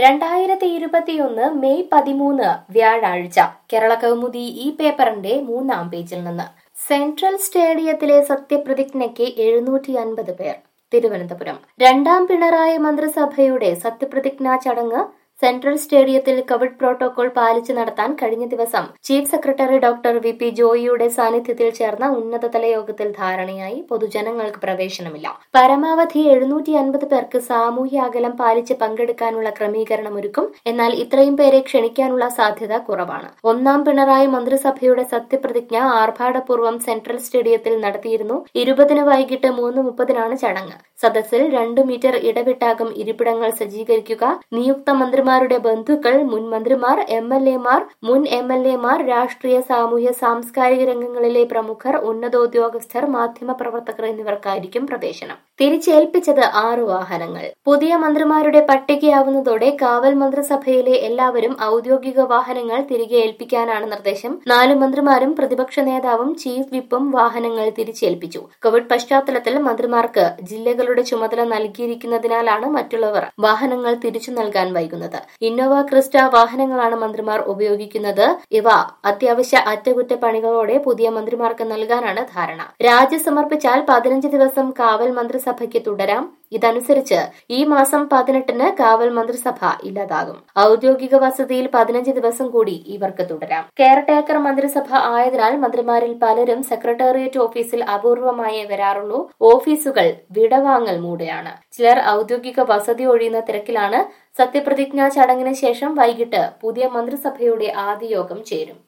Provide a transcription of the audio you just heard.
രണ്ടായിരത്തി ഇരുപത്തിയൊന്ന് മെയ് പതിമൂന്ന് വ്യാഴാഴ്ച കേരള കൗമുദി ഈ പേപ്പറിന്റെ മൂന്നാം പേജിൽ നിന്ന് സെൻട്രൽ സ്റ്റേഡിയത്തിലെ സത്യപ്രതിജ്ഞയ്ക്ക് എഴുന്നൂറ്റി അൻപത് പേർ തിരുവനന്തപുരം രണ്ടാം പിണറായി മന്ത്രിസഭയുടെ സത്യപ്രതിജ്ഞാ ചടങ്ങ് സെൻട്രൽ സ്റ്റേഡിയത്തിൽ കോവിഡ് പ്രോട്ടോകോൾ പാലിച്ച് നടത്താൻ കഴിഞ്ഞ ദിവസം chief secretary doctor V P ജോയിയുടെ സാന്നിധ്യത്തിൽ ചേർന്ന ഉന്നതതല യോഗത്തിൽ ധാരണയായി പൊതുജനങ്ങൾക്ക് പ്രവേശനമില്ല പരമാവധി എഴുന്നൂറ്റി അൻപത് പേർക്ക് സാമൂഹ്യ അകലം പാലിച്ച് പങ്കെടുക്കാനുള്ള ക്രമീകരണം ഒരുക്കും എന്നാൽ ഇത്രയും പേരെ ക്ഷണിക്കാനുള്ള സാധ്യത കുറവാണ് ഒന്നാം പിണറായി മന്ത്രിസഭയുടെ സത്യപ്രതിജ്ഞ ആർഭാടപൂർവ്വം സെൻട്രൽ സ്റ്റേഡിയത്തിൽ നടത്തിയിരുന്നു ഇരുപതിന് വൈകിട്ട് മൂന്ന് മുപ്പതിനാണ് ചടങ്ങ് സദസ്സിൽ രണ്ട് മീറ്റർ ഇടവിട്ടാകും ഇരിപ്പിടങ്ങൾ സജ്ജീകരിക്കുക നിയുക്ത മന്ത്രിമാരുടെ ബന്ധുക്കൾ മുൻ മന്ത്രിമാർ എം എൽ എമാർ മുൻ എം എൽ എമാർ രാഷ്ട്രീയ സാമൂഹ്യ സാംസ്കാരിക രംഗങ്ങളിലെ പ്രമുഖർ ഉന്നതോദ്യോഗസ്ഥർ മാധ്യമ പ്രവർത്തകർ എന്നിവർക്കായിരിക്കും പ്രവേശനം തിരിച്ചേൽപ്പിച്ചത് ആറ് വാഹനങ്ങൾ പുതിയ മന്ത്രിമാരുടെ പട്ടികയാവുന്നതോടെ കാവൽ മന്ത്രിസഭയിലെ എല്ലാവരും ഔദ്യോഗിക വാഹനങ്ങൾ തിരികെ ഏൽപ്പിക്കാനാണ് നിർദ്ദേശം നാല് മന്ത്രിമാരും പ്രതിപക്ഷ നേതാവും ചീഫ് വിപ്പും വാഹനങ്ങൾ തിരിച്ചേൽപ്പിച്ചു കോവിഡ് പശ്ചാത്തലത്തിൽ മന്ത്രിമാർക്ക് ജില്ലകളുടെ ചുമതല നൽകിയിരിക്കുന്നതിനാലാണ് മറ്റുള്ളവർ വാഹനങ്ങൾ തിരിച്ചു നൽകാൻ വൈകുന്നത് ഇന്നോവ ക്രിസ്റ്റ വാഹനങ്ങളാണ് മന്ത്രിമാർ ഉപയോഗിക്കുന്നത് ഇവ അത്യാവശ്യ അറ്റകുറ്റപ്പണികളോടെ പുതിയ മന്ത്രിമാർക്ക് നൽകാനാണ് ധാരണ രാജി സമർപ്പിച്ചാൽ പതിനഞ്ച് ദിവസം കാവൽ മന്ത്രിസഭയ്ക്ക് തുടരാം ഇതനുസരിച്ച് ഈ മാസം പതിനെട്ടിന് കാവൽ മന്ത്രിസഭ ഇല്ലാതാകും ഔദ്യോഗിക വസതിയിൽ പതിനഞ്ച് ദിവസം കൂടി ഇവർക്ക് തുടരാം കെയർടേക്കർ മന്ത്രിസഭ ആയതിനാൽ മന്ത്രിമാരിൽ പലരും സെക്രട്ടേറിയറ്റ് ഓഫീസിൽ അപൂർവമായേ വരാറുള്ളൂ ഓഫീസുകൾ വിടവാങ്ങൽ മൂടെയാണ് ചിലർ ഔദ്യോഗിക വസതി ഒഴിയുന്ന തിരക്കിലാണ് സത്യപ്രതിജ്ഞാ ചടങ്ങിന് ശേഷം വൈകിട്ട് പുതിയ മന്ത്രിസഭയുടെ ആദ്യ യോഗം ചേരും